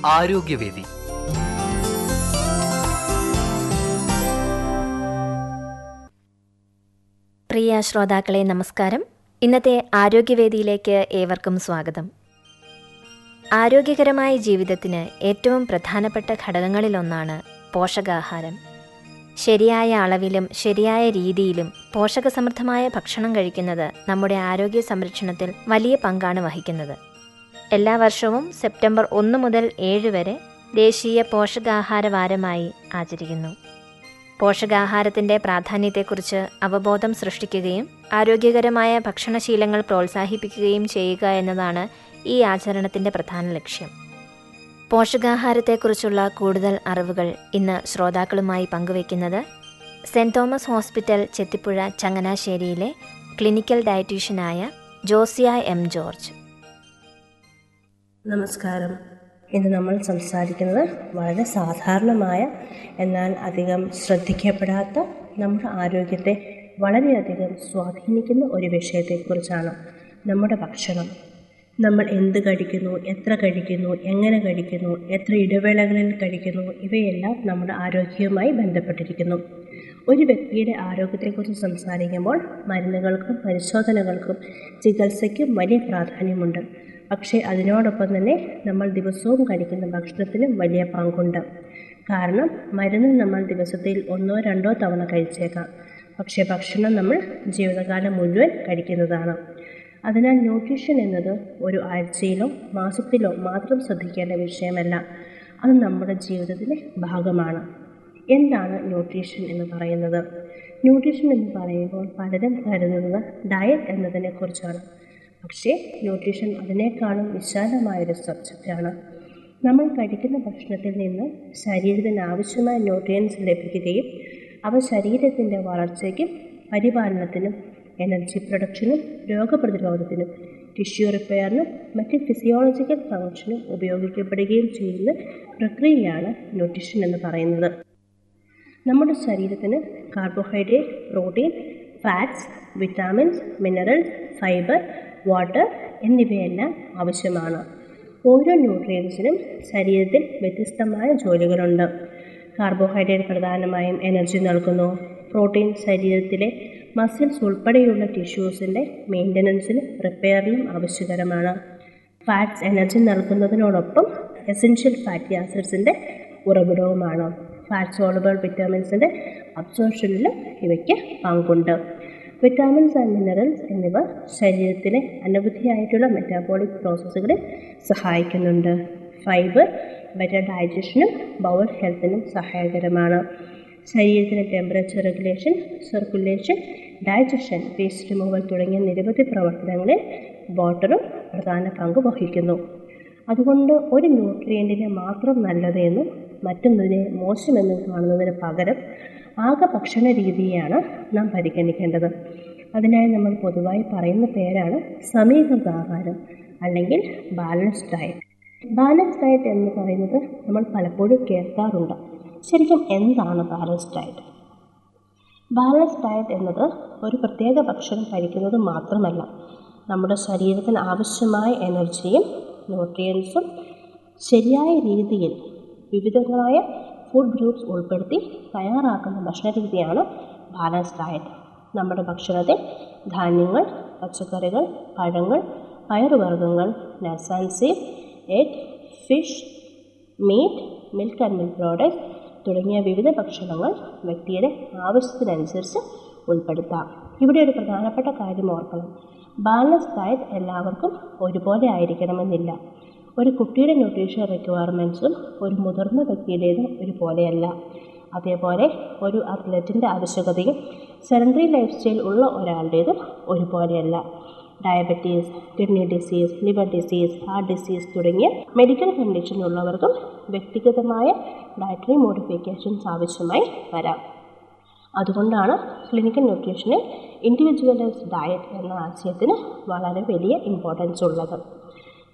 ആരോഗ്യവേദി പ്രിയ ശ്രോതാക്കളെ നമസ്കാരം ഇന്നത്തെ ആരോഗ്യവേദിയിലേക്ക് ഏവർക്കും സ്വാഗതം ആരോഗ്യകരമായ ജീവിതത്തിന് ഏറ്റവും പ്രധാനപ്പെട്ട ഘടകങ്ങളിലൊന്നാണ് പോഷകാഹാരം ശരിയായ അളവിലും ശരിയായ രീതിയിലും പോഷകസമൃദ്ധമായ ഭക്ഷണം കഴിക്കുന്നത് നമ്മുടെ ആരോഗ്യ സംരക്ഷണത്തിൽ വലിയ പങ്കാണ് വഹിക്കുന്നത് എല്ലാ വർഷവും സെപ്റ്റംബർ ഒന്ന് മുതൽ ഏഴ് വരെ ദേശീയ പോഷകാഹാര വാരമായി ആചരിക്കുന്നു പോഷകാഹാരത്തിന്റെ പ്രാധാന്യത്തെക്കുറിച്ച് അവബോധം സൃഷ്ടിക്കുകയും ആരോഗ്യകരമായ ഭക്ഷണശീലങ്ങൾ പ്രോത്സാഹിപ്പിക്കുകയും ചെയ്യുക എന്നതാണ് ഈ ആചരണത്തിന്റെ പ്രധാന ലക്ഷ്യം പോഷകാഹാരത്തെക്കുറിച്ചുള്ള കൂടുതൽ അറിവുകൾ ഇന്ന് ശ്രോതാക്കളുമായി പങ്കുവയ്ക്കുന്നത് സെന്റ് തോമസ് ഹോസ്പിറ്റൽ ചെത്തിപ്പുഴ ചങ്ങനാശ്ശേരിയിലെ ക്ലിനിക്കൽ ഡയറ്റീഷ്യനായ ജോസിയ എം ജോർജ് നമസ്കാരം ഇന്ന് നമ്മൾ സംസാരിക്കുന്നത് വളരെ സാധാരണമായ എന്നാൽ അധികം ശ്രദ്ധിക്കപ്പെടാത്ത നമ്മുടെ ആരോഗ്യത്തെ വളരെയധികം സ്വാധീനിക്കുന്ന ഒരു വിഷയത്തെക്കുറിച്ചാണ് നമ്മുടെ ഭക്ഷണം നമ്മൾ എന്ത് കഴിക്കുന്നു എത്ര കഴിക്കുന്നു എങ്ങനെ കഴിക്കുന്നു എത്ര ഇടവേളകളിൽ കഴിക്കുന്നു ഇവയെല്ലാം നമ്മുടെ ആരോഗ്യവുമായി ബന്ധപ്പെട്ടിരിക്കുന്നു ഒരു വ്യക്തിയുടെ ആരോഗ്യത്തെക്കുറിച്ച് സംസാരിക്കുമ്പോൾ മരുന്നുകൾക്കും പരിശോധനകൾക്കും ചികിത്സയ്ക്കും വലിയ പ്രാധാന്യമുണ്ട് പക്ഷേ അതിനോടൊപ്പം തന്നെ നമ്മൾ ദിവസവും കഴിക്കുന്ന ഭക്ഷണത്തിനും വലിയ പങ്കുണ്ട് കാരണം മരുന്ന് നമ്മൾ ദിവസത്തിൽ ഒന്നോ രണ്ടോ തവണ കഴിച്ചേക്കാം പക്ഷേ ഭക്ഷണം നമ്മൾ ജീവിതകാലം മുഴുവൻ കഴിക്കുന്നതാണ് അതിനാൽ ന്യൂട്രീഷൻ എന്നത് ഒരു ആഴ്ചയിലോ മാസത്തിലോ മാത്രം ശ്രദ്ധിക്കേണ്ട വിഷയമല്ല അത് നമ്മുടെ ജീവിതത്തിലെ ഭാഗമാണ് എന്താണ് ന്യൂട്രീഷൻ എന്ന് പറയുന്നത് ന്യൂട്രീഷൻ എന്ന് പറയുമ്പോൾ പലരും കരുതുന്നത് ഡയറ്റ് എന്നതിനെക്കുറിച്ചാണ് പക്ഷേ ന്യൂട്രീഷൻ അതിനേക്കാളും വിശാലമായൊരു സബ്ജക്റ്റാണ് നമ്മൾ കഴിക്കുന്ന ഭക്ഷണത്തിൽ നിന്ന് ശരീരത്തിന് ആവശ്യമായ ന്യൂട്രിയൻസ് ലഭിക്കുകയും അവ ശരീരത്തിൻ്റെ വളർച്ചയ്ക്കും പരിപാലനത്തിനും എനർജി പ്രൊഡക്ഷനും രോഗപ്രതിരോധത്തിനും ടിഷ്യൂ റിപ്പയറിനും മറ്റ് ഫിസിയോളജിക്കൽ ഫങ്ഷനും ഉപയോഗിക്കപ്പെടുകയും ചെയ്യുന്ന പ്രക്രിയയാണ് ന്യൂട്രീഷൻ എന്ന് പറയുന്നത് നമ്മുടെ ശരീരത്തിന് carbohydrate protein fats vitamins minerals fibre water എന്നിവയെല്ലാം ആവശ്യമാണ് ഓരോ ന്യൂട്രിയൻസിനും ശരീരത്തിൽ വ്യത്യസ്തമായ ജോലികളുണ്ട് കാർബോഹൈഡ്രേറ്റ് പ്രധാനമായും എനർജി നൽകുന്നു പ്രോട്ടീൻ ശരീരത്തിലെ മസിൽസ് ഉൾപ്പെടെയുള്ള ടിഷ്യൂസിൻ്റെ മെയിൻ്റനൻസിനും റിപ്പയറിനും ആവശ്യകരമാണ് ഫാറ്റ്സ് എനർജി നൽകുന്നതിനോടൊപ്പം എസെൻഷ്യൽ ഫാറ്റി ആസിഡ്സിൻ്റെ ഉറവിടവുമാണ് ഫാറ്റ് സോളബിൾ വിറ്റാമിൻസിൻ്റെ അബ്സോർഷനിലും ഇവയ്ക്ക് പങ്കുണ്ട് വിറ്റാമിൻസ് ആൻഡ് മിനറൽസ് എന്നിവ ശരീരത്തിലെ അനവധിയായിട്ടുള്ള മെറ്റാബോളിക് പ്രോസസ്സുകളിൽ സഹായിക്കുന്നുണ്ട് ഫൈബർ ബെറ്റർ ഡൈജഷനും ബൗൾ ഹെൽത്തിനും സഹായകരമാണ് ശരീരത്തിലെ temperature regulation circulation digestion waste removal തുടങ്ങിയ നിരവധി പ്രവർത്തനങ്ങളിൽ വാട്ടറും പ്രധാന പങ്ക് വഹിക്കുന്നു അതുകൊണ്ട് ഒരു ന്യൂട്രിയൻറ്റിനെ മാത്രം നല്ലത് എന്നും മറ്റൊന്നിനെ മോശമെന്നും കാണുന്നതിന് പകരം ആകെ ഭക്ഷണ രീതിയാണ് നാം പരിഗണിക്കേണ്ടത് അതിനായി നമ്മൾ പൊതുവായി പറയുന്ന പേരാണ് സമീകൃത ആഹാരം അല്ലെങ്കിൽ ബാലൻസ് ഡയറ്റ് ബാലൻസ് ഡയറ്റ് എന്ന് പറയുന്നത് നമ്മൾ പലപ്പോഴും കേൾക്കാറുണ്ട് ശരിക്കും എന്താണ് ബാലൻസ് ഡയറ്റ് ബാലൻസ് ഡയറ്റ് എന്നത് ഒരു പ്രത്യേക ഭക്ഷണം കഴിക്കുന്നത് മാത്രമല്ല നമ്മുടെ ശരീരത്തിന് ആവശ്യമായ എനർജിയും ന്യൂട്രിയൻസും ശരിയായ രീതിയിൽ വിവിധങ്ങളായ ഫുഡ് ഗ്രൂപ്പ്സ് ഉൾപ്പെടുത്തി തയ്യാറാക്കുന്ന ഭക്ഷണരീതിയാണ് ബാലൻസ് ഡയറ്റ് നമ്മുടെ ഭക്ഷണത്തിൽ ധാന്യങ്ങൾ പച്ചക്കറികൾ പഴങ്ങൾ പയറുവർഗ്ഗങ്ങൾ nuts and seed egg fish meat milk and milk product തുടങ്ങിയ വിവിധ ഭക്ഷണങ്ങൾ വ്യക്തിയുടെ ആവശ്യത്തിനനുസരിച്ച് ഉൾപ്പെടുത്താം ഇവിടെ ഒരു പ്രധാനപ്പെട്ട കാര്യം ഓർക്കണം ബാലൻസ് ഡയറ്റ് എല്ലാവർക്കും ഒരുപോലെ ആയിരിക്കണമെന്നില്ല ഒരു കുട്ടിയുടെ ന്യൂട്രീഷൻ റിക്വയർമെൻറ്റ്സും ഒരു മുതിർന്ന വ്യക്തിയുടേതും ഒരുപോലെയല്ല അതേപോലെ ഒരു അത്ലറ്റിൻ്റെ ആവശ്യകതയും സെഡൻഡറി ലൈഫ് സ്റ്റൈൽ ഉള്ള ഒരാളുടേതും ഒരുപോലെയല്ല diabetes kidney disease liver disease heart disease തുടങ്ങിയ മെഡിക്കൽ കണ്ടീഷൻ ഉള്ളവർക്കും വ്യക്തിഗതമായ ഡയറ്ററി മോഡിഫിക്കേഷൻസ് ആവശ്യമായി വരാം അതുകൊണ്ടാണ് ക്ലിനിക്കൽ ന്യൂട്രീഷനിൽ ഇൻഡിവിജ്വലൈസ്ഡ് ഡയറ്റ് എന്ന ആശയത്തിന് വളരെ വലിയ ഇമ്പോർട്ടൻസ് ഉള്ളത്